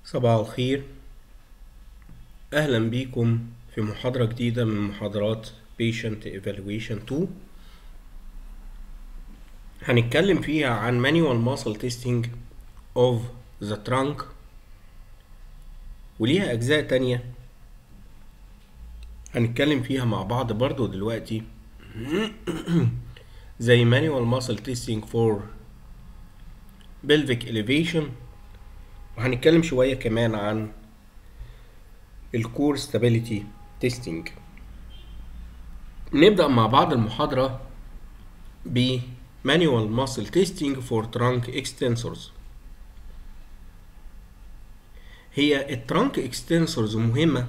صباح الخير أهلا بيكم في محاضرة جديدة من محاضرات Patient Evaluation 2 هنتكلم فيها عن Manual Muscle Testing of the Trunk وليها أجزاء تانية هنتكلم فيها مع بعض برضو دلوقتي زي Manual Muscle Testing for Pelvic Elevation وهنتكلم شوية كمان عن الكور ستابيليتي تيستينج نبدأ مع بعض المحاضرة ب Manual Muscle Testing for Trunk Extensors هي الترانك اكستنسورز مهمة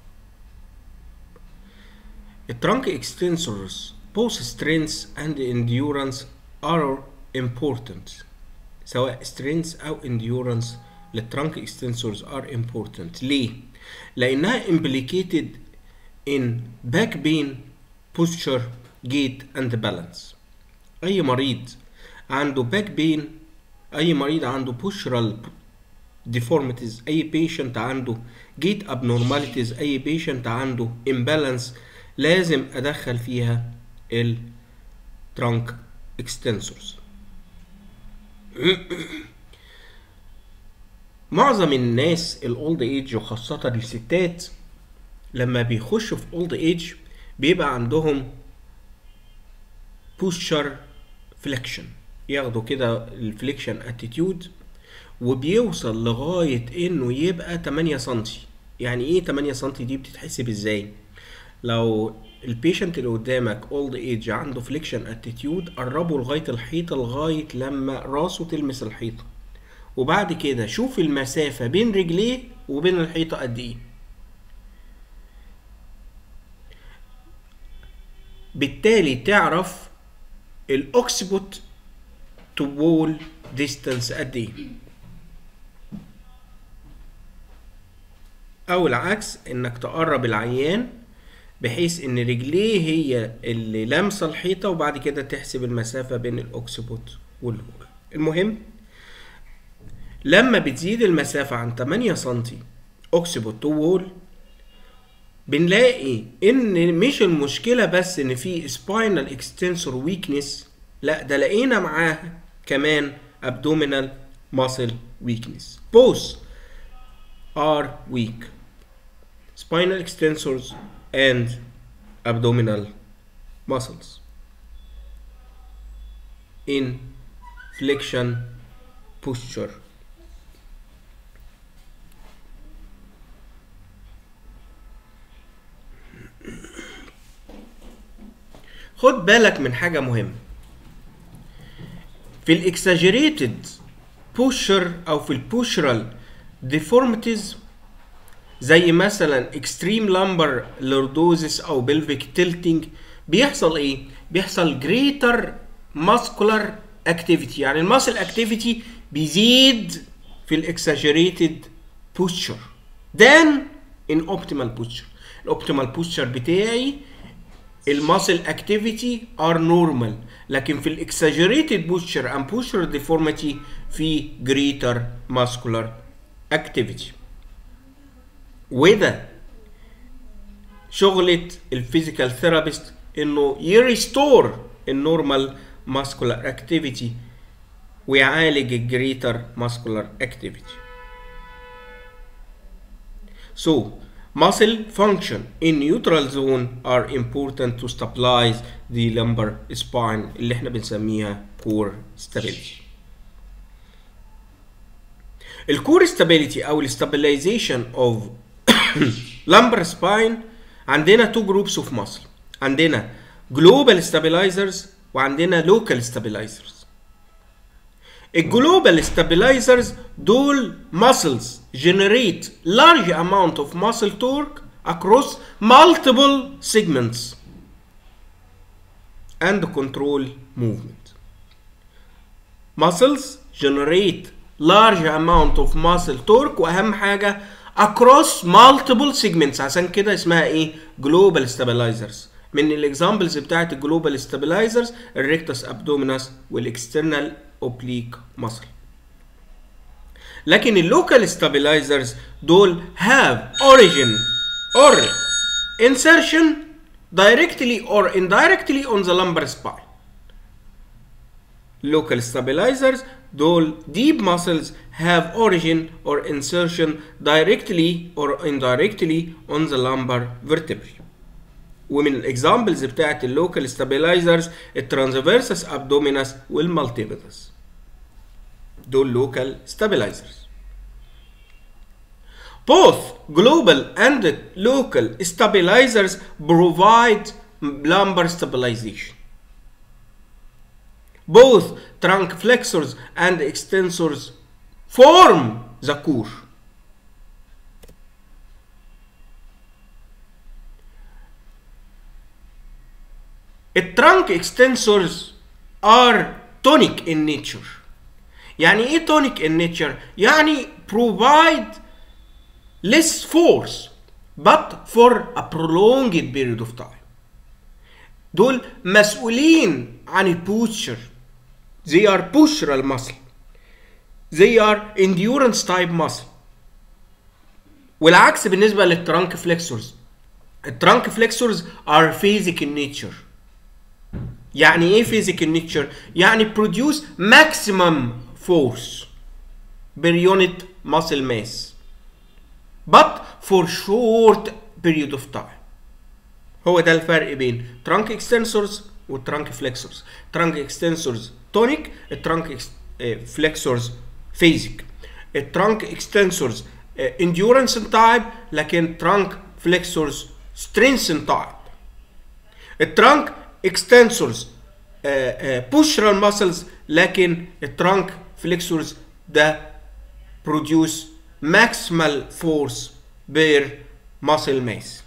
الترانك اكستنسورز both strength and endurance are important سواء strength أو endurance للترانك اكستنسورز are important ليه؟ لأنها implicated in back pain posture gait and balance أي مريض عنده back pain أي مريض عنده postural deformities أي patient عنده gait abnormalities أي patient عنده imbalance لازم أدخل فيها ال trunk extensors معظم الناس الاولد ايج وخاصة الستات لما بيخشوا في اولد ايج بيبقى عندهم بوستشر فليكشن ياخدوا كده الفليكشن اتيتيود وبيوصل لغاية انه يبقى 8 سنتي يعني ايه 8 سنتي دي بتتحسب ازاي لو البيشنت اللي قدامك اولد ايج عنده فليكشن اتيتيود قربه لغاية الحيطة لغاية لما راسه تلمس الحيطة وبعد كده شوف المسافة بين رجليه وبين الحيطة قد ايه بالتالي تعرف الاوكسبوت تو وول ديستانس قد ايه او العكس انك تقرب العيان بحيث ان رجليه هي اللي لامسه الحيطه وبعد كده تحسب المسافه بين الاوكسبوت والوول المهم لما بتزيد المسافة عن 8 سنتي اوكسيبوت تو وول بنلاقي ان مش المشكلة بس ان في سباينال اكستنسور ويكنس لا ده لقينا معاها كمان abdominal muscle weakness both are weak spinal extensors and abdominal muscles in flexion posture خد بالك من حاجة مهمة في الاكساجريتد بوشر او في البوشرال ديفورميتيز زي مثلا اكستريم لامبر لوردوزس او بلفيك تيلتنج بيحصل ايه بيحصل جريتر ماسكولار اكتيفيتي يعني الماسل اكتيفيتي بيزيد في الاكساجريتد بوستشر دان ان اوبتيمال بوستشر الاوبتيمال بوستشر بتاعي الماسل اكتيفيتي ار نورمال لكن في الاكساجريتد بوستشر اند بوستشر ديفورميتي في جريتر ماسكولار اكتيفيتي وده شغلة الفيزيكال ثيرابيست انه يريستور النورمال ماسكولار اكتيفيتي ويعالج الجريتر ماسكولار اكتيفيتي So, muscle function in neutral zone are important to stabilize the lumbar spine اللي احنا بنسميها core stability. الكور stability او stabilization of lumbar spine عندنا two groups of muscle عندنا global stabilizers وعندنا local stabilizers الجلوبال stabilizers دول muscles generate large amount of muscle torque across multiple segments and control movement muscles generate large amount of muscle torque واهم حاجه across multiple segments عشان كده اسمها ايه global stabilizers من الاكزامبلز بتاعت الجلوبال ستابلايزرز الريكتس ابدومينس والاكسترنال اوبليك ماسل لكن اللوكال stabilizers دول have origin or insertion directly or indirectly on the lumbar spine local stabilizers دول deep muscles have origin or insertion directly or indirectly on the lumbar vertebrae ومن الاكزامبلز بتاعت اللوكال stabilizers الترانسفيرسس abdominis والمالتيبيتس دول local stabilizers both global and local stabilizers provide lumbar stabilization both trunk flexors and extensors form the core. الترانك extensors are tonic in nature. يعني ايه tonic in nature؟ يعني provide less force but for a prolonged period of time. دول مسؤولين عن البوستشر they are postural muscle they are endurance type muscle والعكس بالنسبه للترانك فليكسورز الترانك فليكسورز are phasic in nature يعني ايه phasic in nature يعني produce maximum force per unit muscle mass but for short period of time هو ده الفرق بين ترانك اكستنسورز والترانك فليكسورز ترانك اكستنسورز تونيك الترانك فليكسورز فيزيك الترانك اكستنسورز انديورنس تايب لكن ترانك فليكسورز سترينث تايب الترانك اكستنسورز بوشرال ماسلز لكن الترانك فليكسورز ده بروديوس ماكسيمال فورس بير ماسل ماس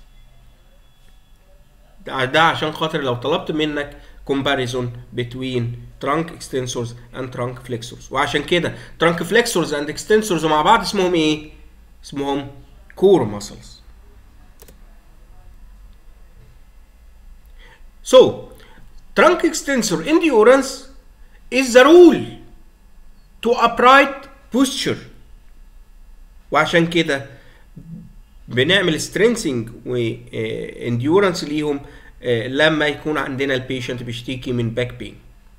ده عشان خاطر لو طلبت منك comparison between trunk extensors and trunk flexors وعشان كده trunk flexors and extensors مع بعض اسمهم ايه؟ اسمهم core muscles. So trunk extensor endurance is the rule to upright posture وعشان كده بنعمل سترينسنج وانديورنس ليهم لما يكون عندنا البيشنت بيشتكي من باك بين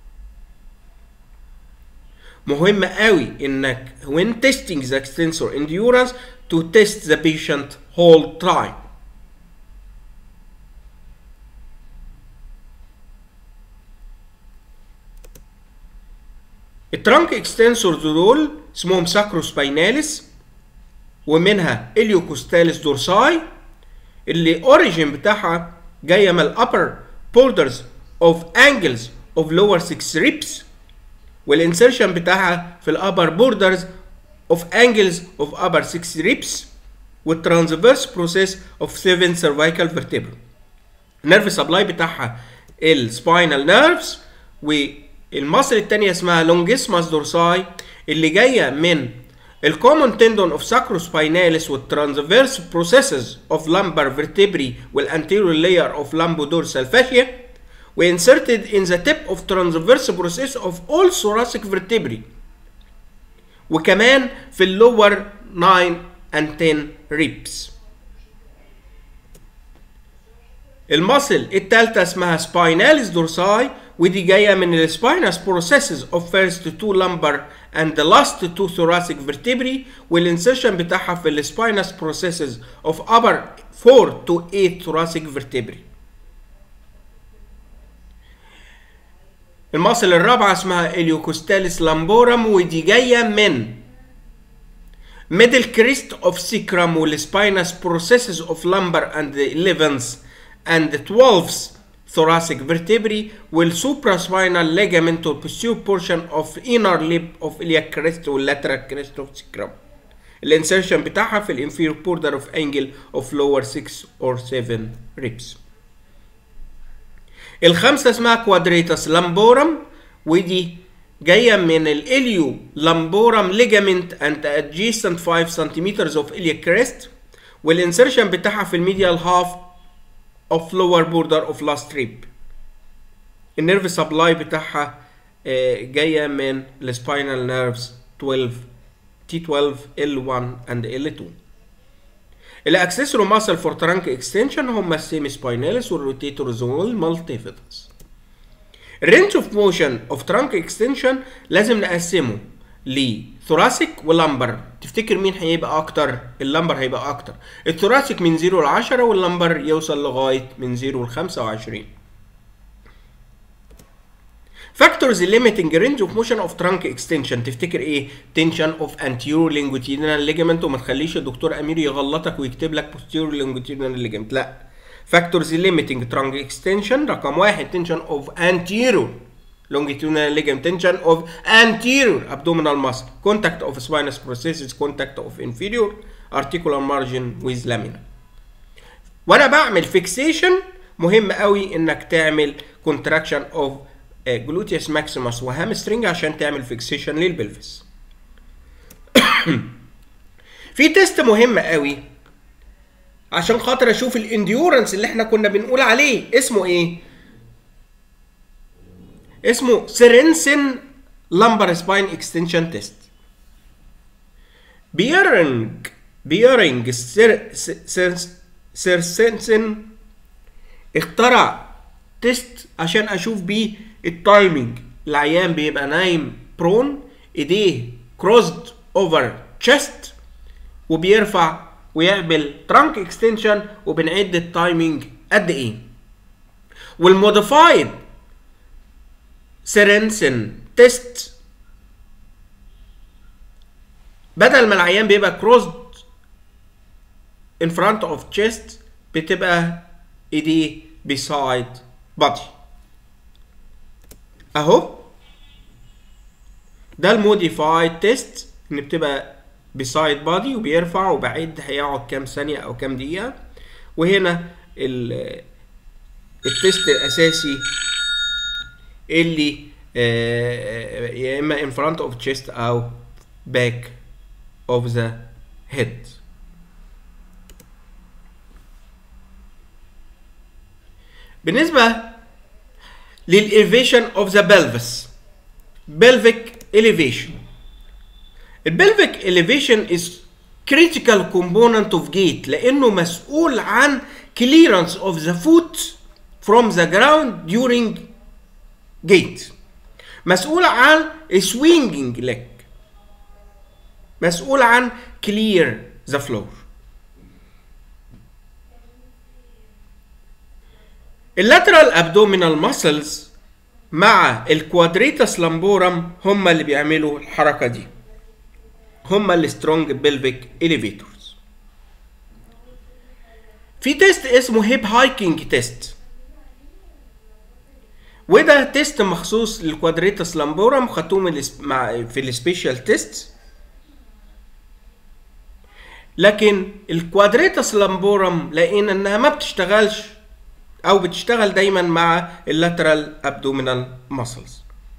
مهم قوي انك when testing the extensor endurance to test the patient whole time الترانك اكستنسورز دول اسمهم ساكروسبايناليس ومنها اليوكوستاليس دورساي اللي اوريجين بتاعها جايه من الابر بوردرز اوف انجلز اوف لور 6 ريبس والانسرشن بتاعها في الابر بوردرز اوف انجلز اوف ابر 6 ريبس والترانسفيرس بروسيس اوف 7 سيرفايكال فيرتبرا النيرف سبلاي بتاعها السباينال نيرفز والمصل الثانيه اسمها لونجيسماس دورساي اللي جايه من الكومون تندون اوف ساكروسبايناليس والترانسفيرس بروسيسز اوف لامبر فيرتبري والانتيريور لاير اوف لامبودورسال فاشيا وانسرتد in the tip of transverse process of all thoracic vertebrae وكمان في اللور 9 and 10 ribs المصل التالتة اسمها سبايناليس دورساي ودي جاية من السباينس processes of first two lumbar and the last two thoracic vertebrae والانسيشن بتاعها في السباينس processes of upper 4 to 8 thoracic vertebrae المصل الرابعة اسمها اليوكوستاليس لامبورم ودي جاية من middle crest of sacrum والspinous processes of lumbar and the 11th and the 12th thoracic vertebrae والsupraspinal ligament or posterior portion of inner lip of iliac crest والlateral crest of sacrum الانسرشن بتاعها في الانفيريور border of angle of lower 6 or 7 ribs الخامسة اسمها كوادريتاس لامبورم ودي جاية من الإليو لامبورم ليجامنت and adjacent 5 centimeters of iliac crest والانسرشن بتاعها في الميديال هاف of lower border of last rib النيرف سبلاي بتاعها جاية من السباينال نيرفز 12 T12 L1 and L2 الاكسسوري ماسل فور ترانك اكستنشن هم السيمي سبايناليس والروتيتورز والمالتيفيتس الرينج اوف موشن اوف ترانك اكستنشن لازم نقسمه لثوراسيك ولمبر تفتكر مين هيبقى اكتر اللمبر هيبقى اكتر الثوراسيك من 0 ل 10 واللمبر يوصل لغايه من 0 ل 25 فاكتورز limiting range of motion of trunk extension تفتكر ايه tension of anterior longitudinal ligament وما تخليش الدكتور امير يغلطك ويكتب لك posterior longitudinal ligament لا فاكتورز limiting trunk extension رقم واحد tension of anterior longitudinal ligament tension of anterior abdominal muscle contact of spinous processes contact of inferior articular margin with lamina وانا بعمل fixation مهم قوي انك تعمل contraction of جلوتيوس ماكسيموس وهامسترنج عشان تعمل فيكسيشن للبلفس في تيست مهم قوي عشان خاطر اشوف الانديورنس اللي احنا كنا بنقول عليه اسمه ايه اسمه سيرنسن لامبر سباين اكستنشن تيست بيرنج بيرنج سير سير سيرسنسن اخترع تيست عشان اشوف بيه التايمنج العيان بيبقى نايم برون ايديه كروزد اوفر تشست وبيرفع ويعمل ترانك اكستنشن وبنعد التايمنج قد ايه والموديفايد سيرنسن تيست بدل ما العيان بيبقى كروزد in front of chest بتبقى ايديه beside body اهو ده الموديفايد تيست ان بتبقى بسايد بادي وبيرفع وبعد هيقعد كام ثانيه او كام دقيقه وهنا التيست الاساسي اللي يا اما in front of chest او back of the head بالنسبه للإليفيشن اوف ذا pelvis pelvic elevation البلفيك elevation is critical component of gait لأنه مسؤول عن clearance of the foot from the ground during gait مسؤول عن swinging leg مسؤول عن clear the floor اللاترال ابدومينال ماسلز مع الكوادريتاس لامبورم هم اللي بيعملوا الحركه دي هم السترونج بيلفيك اليفيتورز في تيست اسمه هيب هايكنج تيست وده تيست مخصوص للكوادريتاس لامبورم خدتوه من مع في السبيشال تيست لكن الكوادريتاس لامبورم لقينا انها ما بتشتغلش او بتشتغل دايما مع اللاترال ابدومينال ماسلز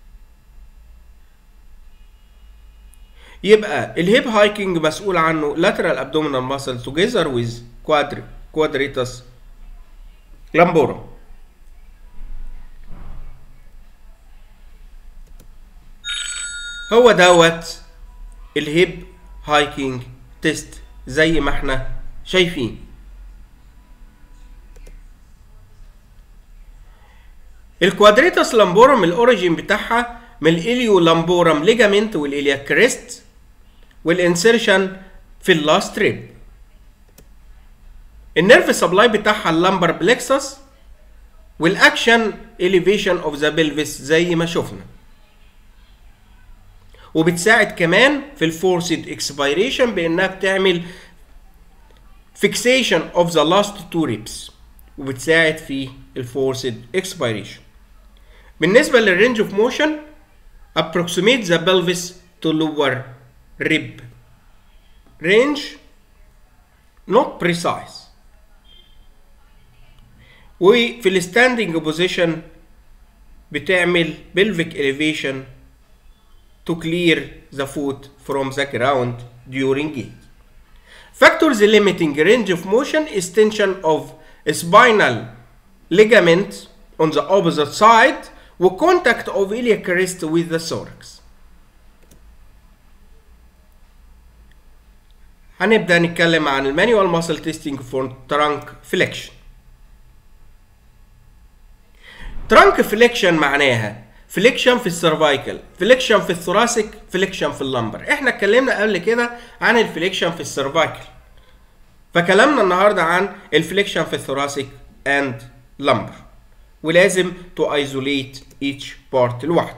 يبقى الهيب هايكنج مسؤول عنه lateral abdominal muscle together with quadri quadratus lumborum هو دوت الهيب هايكنج تيست زي ما احنا شايفين الكوادريتاس لامبورم الاوريجين بتاعها من الاليو لامبورم ليجامنت والاليا كريست والانسيرشن في اللاست ريب النيرف سبلاي بتاعها اللامبر بلكسس والاكشن elevation اوف ذا بلفيس زي ما شفنا وبتساعد كمان في الفورسد اكسبيريشن بانها بتعمل fixation of the last two ribs وبتساعد في الفورسد اكسبيريشن بالنسبه للرينج اوف موشن approximate the pelvis to lower rib range not precise وفي الستاندنج بوزيشن بتعمل pelvic elevation to clear the foot from the ground during it. Factors limiting range of motion is tension of spinal ligament on the opposite side وcontact of iliac crest with the thorax. هنبدأ نتكلم عن المانيوال ماسل تيستينج فور ترانك فليكشن ترانك فليكشن معناها فليكشن في السيرفايكل فليكشن في الثوراسيك فليكشن في اللمبر احنا اتكلمنا قبل كده عن الفليكشن في السيرفايكل فكلامنا النهارده عن الفليكشن في الثوراسيك اند لمبر ولازم تو ايزوليت ايتش بارت لوحده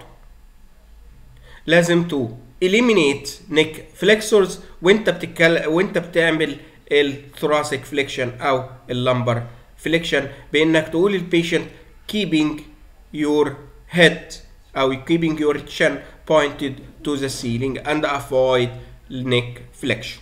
لازم تو eliminate neck flexors وانت بتتكلم وانت بتعمل الثوراسيك فليكشن او اللمبر فليكشن بانك تقول للبيشنت keeping your head او keeping your chin pointed to the ceiling and avoid neck flexion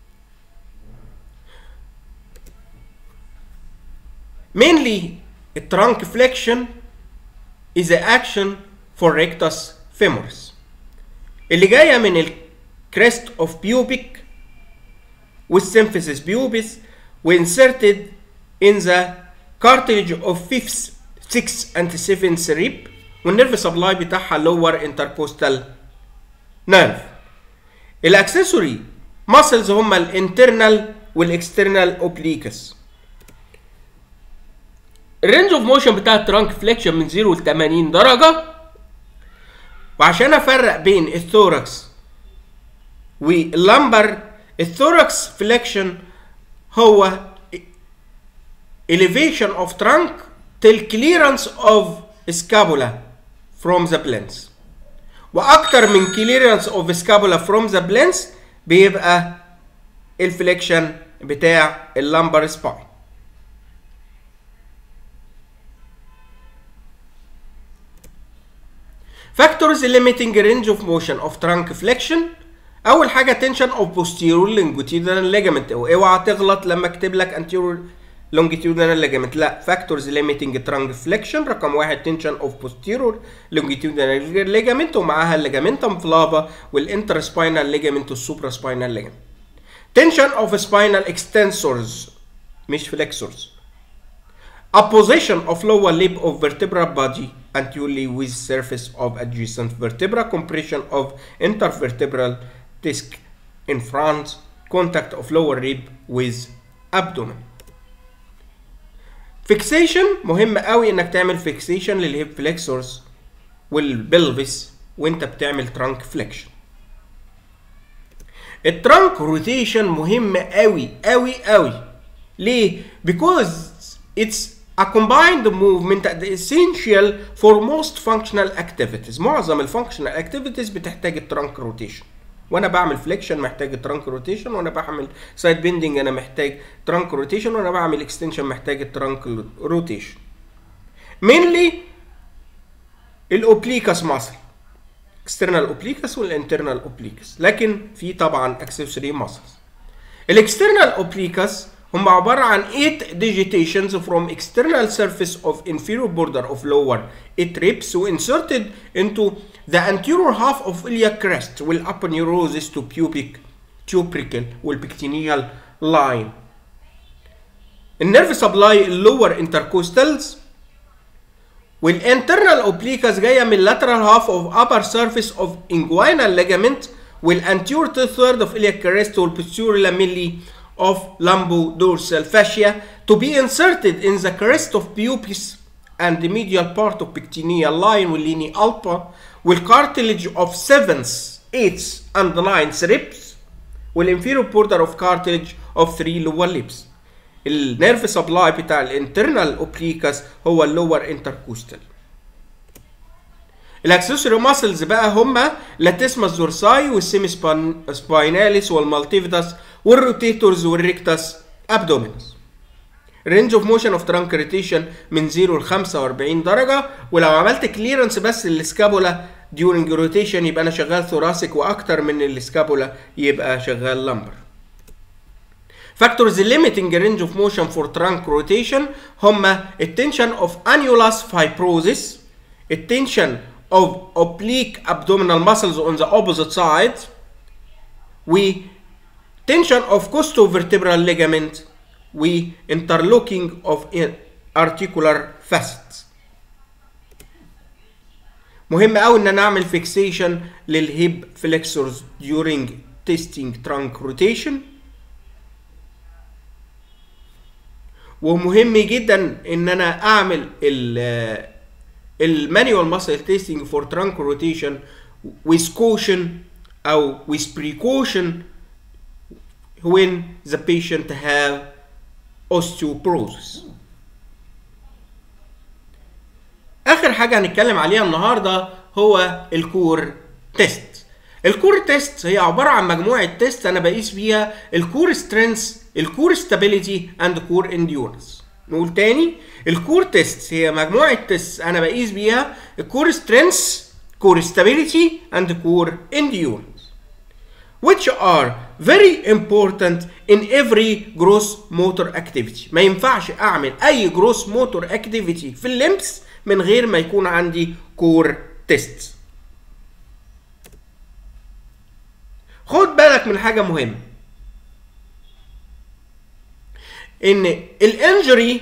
mainly a trunk flexion is an action for rectus femoris اللي جايه من الكريست اوف بيوبيك والسيمفيسيس بيوبس وانسرتد in the cartilage of fifth 6 and 7 rib والنيرف سبلاي بتاعها lower intercostal nerve الاكسسوري ماسلز هما الانترنال والاكسترنال اوبليكس الرينج اوف موشن بتاع الترانك فليكشن من 0 ل 80 درجه وعشان افرق بين الثوركس واللمبر الثوركس فليكشن هو elevation of trunk till clearance of scapula from the blends واكتر من clearance of scapula from the blends بيبقى الفليكشن بتاع اللمبر سباين Factors limiting range of motion of trunk flexion اول حاجه tension of posterior longitudinal ligament اوعى تغلط لما اكتب لك anterior longitudinal ligament لا factors limiting trunk flexion رقم واحد tension of posterior longitudinal ligament ومعاها الليجامنتم فلافا والانترسباينال ligament والسوبراسباينال ligament tension of spinal extensors مش flexors opposition of lower lip of vertebral body anteriorly with surface of adjacent vertebra compression of intervertebral disc in front contact of lower rib with abdomen فيكسيشن مهم قوي انك تعمل فيكسيشن للهيب فليكسورز والبلفس وانت بتعمل ترانك فليكشن الترانك روتيشن مهم قوي قوي قوي ليه because it's a combined movement that is essential for most functional activities معظم الفانكشنال activities بتحتاج الترانك روتيشن وانا بعمل فليكشن محتاج ترانك روتيشن وانا بعمل سايد بيندنج انا محتاج ترانك روتيشن وانا بعمل اكستنشن محتاج الترانك روتيشن mainly الاوبليكاس ماسل اكسترنال اوبليكاس والانترنال اوبليكاس لكن في طبعا اكسسوري ماسلز الاكسترنال اوبليكاس هم عبارة عن 8 digitations from external surface of inferior border of lower 8 ribs inserted into the anterior half of iliac crest والaponeurosis to pubic tubercle والpectineal line. النيرف سبلاي اللور انتركوستالز والانترنال اوبليكاس جايه من lateral half of upper surface of inguinal ligament والanterior two third of iliac crest والposterior lamellae of lumbodorsal fascia to be inserted in the crest of pubis and the medial part of pectineal line والليني alpha والcartilage of seventh, eighth and ninth ribs والinferior border of cartilage of three lower lips النيرف سبلاي بتاع الانترنال اوبليكاس هو اللور انتركوستال الاكسسوري ماسلز بقى هما لاتيسماس دورساي والسيمي سبايناليس والمالتيفيتاس والروتيتورز والريكتاس ابدومينس رينج اوف موشن اوف ترانك روتيشن من 0 ل 45 درجه ولو عملت كليرنس بس للسكابولا ديورنج روتيشن يبقى انا شغال ثوراسيك واكتر من السكابولا يبقى شغال لمبر Factors limiting range of motion for trunk rotation هما التنشن of annulus fibrosis التنشن of oblique abdominal muscles on the opposite side و tension of costovertebral ligament و interlocking of articular facets مهم قوي ان انا اعمل فيكسيشن للهيب فليكسورز during testing trunk rotation ومهم جدا ان انا اعمل ال المانيوال ماسل تيستنج فور trunk روتيشن with caution او with precaution when the patient have osteoporosis اخر حاجه هنتكلم عليها النهارده هو الكور تيست الكور تيست هي عباره عن مجموعه تيست انا بقيس بيها الكور سترينث الكور ستابيليتي اند كور انديورنس نقول تاني الكور تيست هي مجموعه تيست انا بقيس بيها الكور سترينث كور ستابيليتي اند كور انديورنس which are very important in every gross motor activity ما ينفعش اعمل اي gross motor activity في اللمس من غير ما يكون عندي كور تيست خد بالك من حاجه مهمه ان الانجري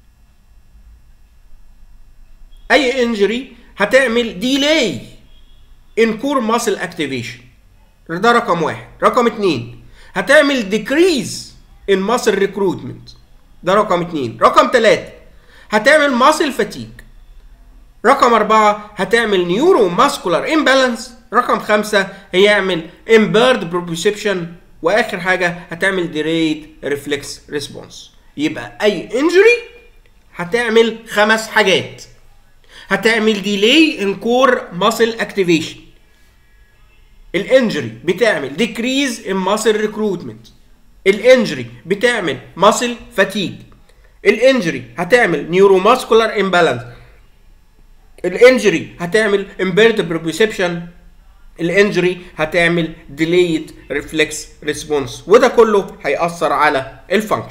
اي انجري هتعمل ديلاي ان كور ماسل اكتيفيشن ده رقم واحد رقم اتنين هتعمل ديكريز ان ماسل ريكروتمنت ده رقم اتنين رقم تلاتة هتعمل ماسل فاتيج رقم أربعة هتعمل نيورو ماسكولار امبالانس رقم خمسة هيعمل امبيرد بروبيوسيبشن واخر حاجة هتعمل ديريد ريفلكس ريسبونس يبقى اي انجري هتعمل خمس حاجات هتعمل ديلي ان كور ماسل اكتيفيشن الانجري بتعمل ديكريز ان ماسل ريكروتمنت الانجري بتعمل ماسل فاتيج الانجري هتعمل نيورو ماسكولار امبالانس الانجري هتعمل امبيرد بروبيوسيبشن الانجري هتعمل ديليد ريفلكس ريسبونس وده كله هيأثر على الفانكشن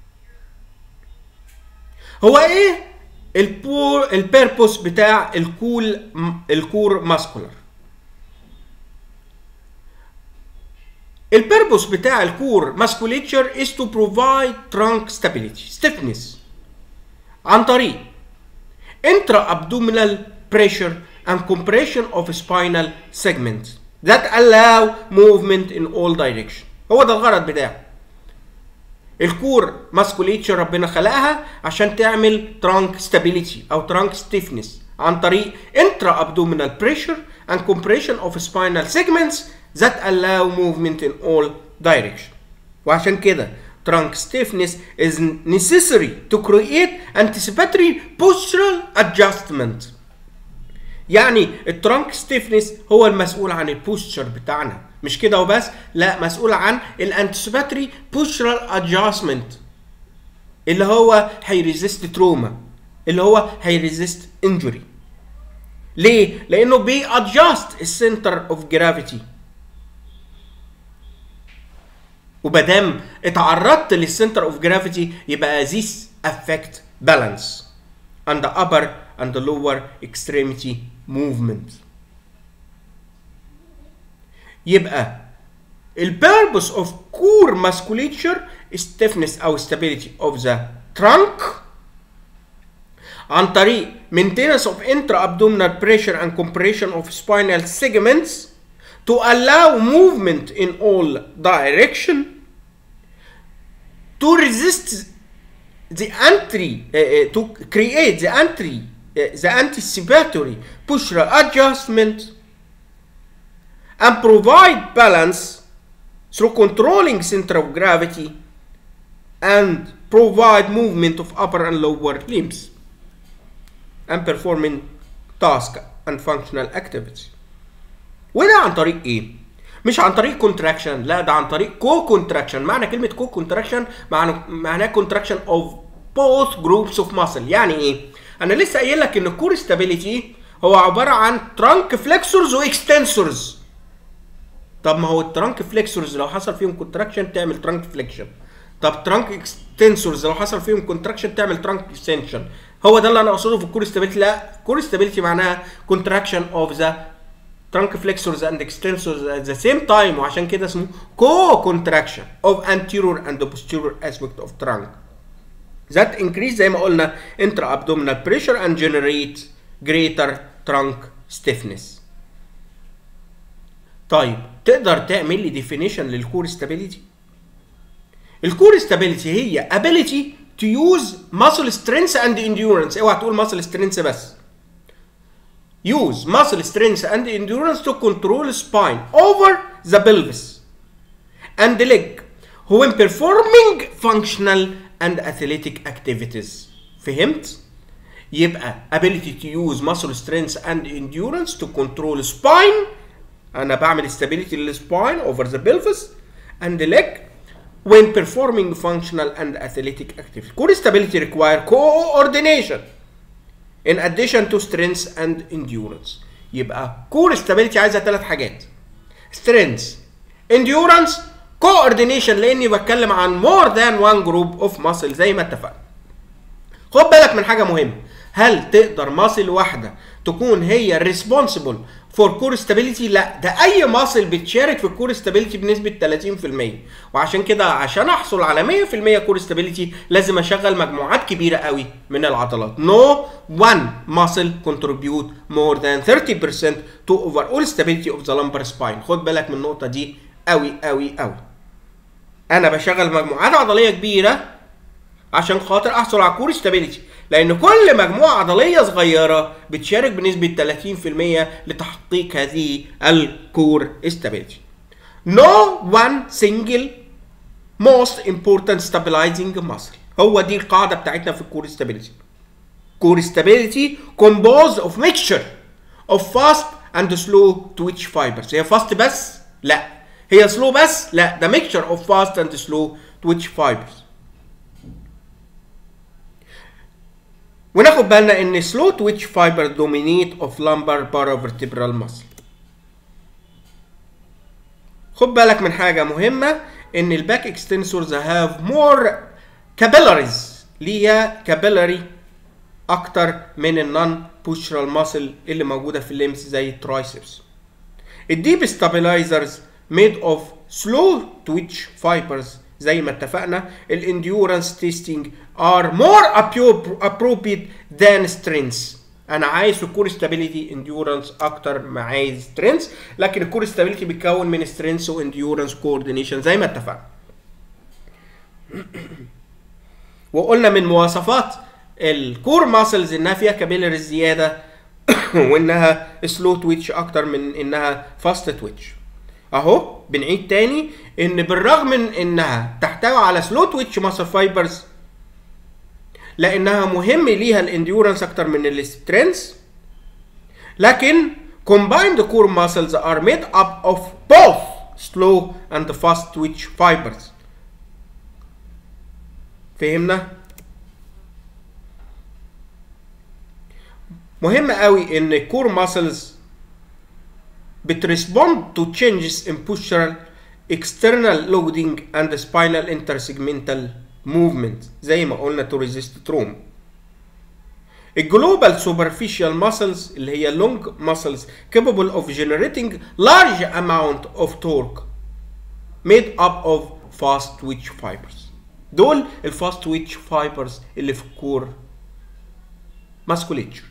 هو ايه البور البيربوس بتاع الكول الكور ماسكولار البيربوس بتاع الكور ماسكوليتشر is to provide trunk stability stiffness عن طريق intra-abdominal pressure and compression of spinal segments that allow movement in all direction هو ده الغرض بتاعه الكور ماسكوليتشر ربنا خلقها عشان تعمل ترانك ستابيليتي او ترانك ستيفنس عن طريق intra abdominal pressure and compression of spinal segments that allow movement in all direction وعشان كده trunk stiffness is necessary to create anticipatory postural adjustment يعني الترانك ستيفنس هو المسؤول عن البوستشر بتاعنا مش كده وبس لا مسؤول عن الانتسباتري بوستشرال ادجستمنت اللي هو هيريزيست تروما اللي هو هيريزيست انجري ليه لانه بيادجست السنتر اوف جرافيتي ومادام اتعرضت للسنتر اوف جرافيتي يبقى this affect balance and the upper and the lower extremity movement يبقى ال purpose of core musculature stiffness او stability of the trunk عن طريق maintenance of intra-abdominal pressure and compression of spinal segments to allow movement in all direction to resist the entry uh, uh, to create the entry uh, the anticipatory postural adjustment and provide balance through controlling center of gravity and provide movement of upper and lower limbs and performing task and functional activity وده عن طريق ايه مش عن طريق كونتراكشن لا ده عن طريق كو كونتراكشن معنى كلمه كو كونتراكشن معناه كونتراكشن اوف both groups of muscle يعني ايه انا لسه قايل لك ان الكور ستابيليتي هو عباره عن ترانك فليكسورز واكستنسورز طب ما هو الترانك فليكسورز لو حصل فيهم كونتراكشن تعمل ترانك فليكشن طب ترانك اكستنسورز لو حصل فيهم كونتراكشن تعمل ترانك اكستنشن هو ده اللي انا اقصده في الكور ستابيليتي لا كور ستابيليتي معناها كونتراكشن اوف ذا trunk flexors and extensors at the same time وعشان كده اسمه co-contraction of anterior and posterior aspect of trunk that increase زي ما قلنا intra-abdominal pressure and generate greater trunk stiffness طيب تقدر تعمل لي definition للكور stability الكور stability هي ability to use muscle strength and endurance اوعى تقول muscle strength بس use muscle strength and endurance to control spine over the pelvis and the leg when performing functional and athletic activities فهمت؟ يبقى ability to use muscle strength and endurance to control spine انا بعمل stability للspine over the pelvis and the leg when performing functional and athletic activities. Core stability require coordination in addition to strength and endurance. يبقى core stability عايزه ثلاث حاجات. strength, endurance, coordination لاني بتكلم عن more than one group of muscle زي ما اتفقنا. خد بالك من حاجه مهمه. هل تقدر ماسل واحده تكون هي responsible فور كور ستابيليتي لا ده اي ماسل بتشارك في الكور ستابيليتي بنسبه 30% وعشان كده عشان احصل على 100% كور ستابيليتي لازم اشغل مجموعات كبيره قوي من العضلات نو one muscle contribute more than 30% to overall stability of the lumbar spine خد بالك من النقطه دي قوي قوي قوي انا بشغل مجموعات عضليه كبيره عشان خاطر احصل على كور ستابيليتي لان كل مجموعه عضليه صغيره بتشارك بنسبه 30% لتحقيق هذه الكور استابيليتي No one single most important stabilizing muscle هو دي القاعده بتاعتنا في الكور استابيليتي كور استابيليتي composed of mixture of fast and slow twitch fibers هي fast بس لا هي slow بس لا ده mixture of fast and slow twitch fibers وناخد بالنا ان slow twitch fiber dominate of lumbar paravertebral muscle خد بالك من حاجه مهمه ان الباك اكستنسورز هاف مور capillaries ليها capillary اكتر من النون بوشرال ماسل اللي موجوده في الليمس زي الترايسبس الديب ستابلايزرز ميد اوف سلو تويتش فايبرز زي ما اتفقنا الانديورنس تيستينج ار مور appropriate than strengths انا عايز الكور ستابيليتي انديورنس اكتر ما عايز سترينث لكن الكور ستابيليتي بيتكون من سترينث وانديورنس كوردينيشن زي ما اتفقنا وقلنا من مواصفات الكور ماسلز انها فيها كابيلاري زياده وانها سلو تويتش اكتر من انها فاست تويتش اهو بنعيد تاني ان بالرغم من انها تحتوي على سلو تويتش ماسل فايبرز لانها مهم ليها الانديورنس اكتر من السترينث لكن combined core muscles are made up of both slow and fast twitch fibers فهمنا مهم قوي ان الكور ماسلز بتريسبوند to changes in postural external loading and spinal intersegmental movement زي ما قلنا to resist trauma الجلوبال superficial muscles اللي هي long muscles capable of generating large amount of torque made up of fast twitch fibers دول الفاست twitch fibers اللي في الكور musculature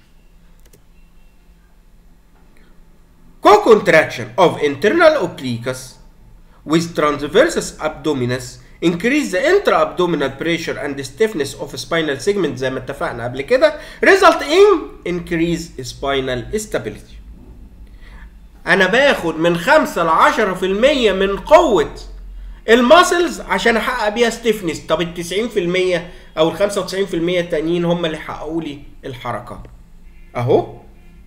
co-contraction of internal obliques with transversus abdominis increase the intra-abdominal pressure and the stiffness of spinal segment زي ما اتفقنا قبل كده result in increase spinal stability انا باخد من 5 ل 10% من قوة الماسلز عشان احقق بيها ستيفنس طب ال 90% او ال 95% التانيين هم اللي حققوا لي الحركة اهو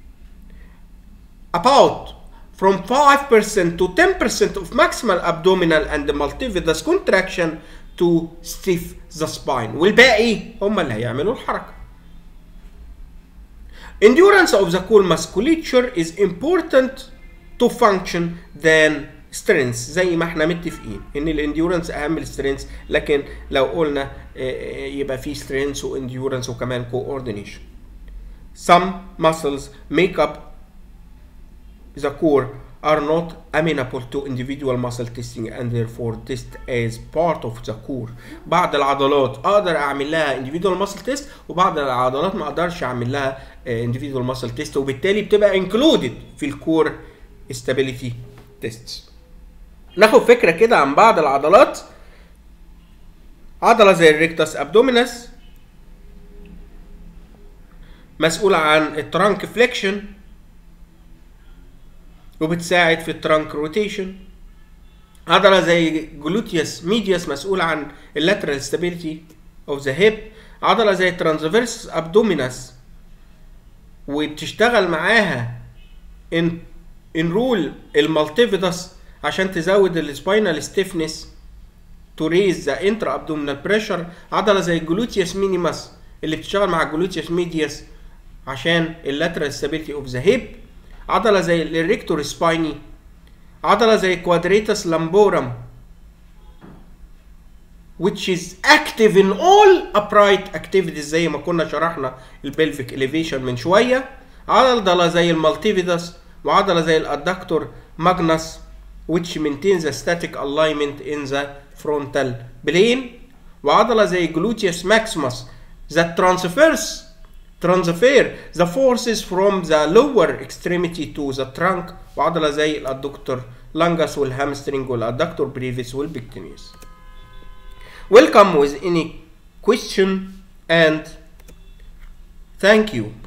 about from 5% to 10% of maximal abdominal and multifidus contraction to stiff the spine والباقي هم اللي هيعملوا الحركة. Endurance of the core musculature is important to function than strength زي ما احنا متفقين ان الانديورنس اهم من السترينث لكن لو قلنا يبقى في سترينث وانديورنس وكمان coordination. Some muscles make up the core are not amenable to individual muscle testing and therefore test as part of the core بعض العضلات اقدر اعمل لها individual muscle test وبعض العضلات ما اقدرش اعمل لها individual muscle test وبالتالي بتبقى included في الكور stability tests ناخد فكره كده عن بعض العضلات عضلة زي الريكتس ابدومينس مسؤولة عن الترانك فليكشن وبتساعد في الترانك روتيشن عضلة زي جلوتيوس ميديوس مسؤولة عن اللاترال ستابيليتي اوف ذا هيب عضلة زي ترانسفيرس ابدومينس وبتشتغل معاها ان ان رول المالتيفيدس عشان تزود السباينال ستيفنس تو ريز ذا انترا ابدومينال بريشر عضله زي الجلوتيوس مينيماس اللي بتشتغل مع الجلوتيوس ميديوس عشان اللاترال ستابيليتي اوف ذا هيب عضله زي الريكتور سبايني عضله زي كوادريتس لامبورم which is active in all upright activities زي ما كنا شرحنا البلفيك elevation من شويه عضله زي المالتيفيدس وعضله زي الادكتور ماجنس which maintains a static alignment in the frontal plane وعضله زي gluteus maximus that transfers transfer the forces from the lower extremity to the trunk وعضله زي الادكتور لانجس والهامسترنج والادكتور بريفيس والبكتينيوس Welcome with any question and thank you.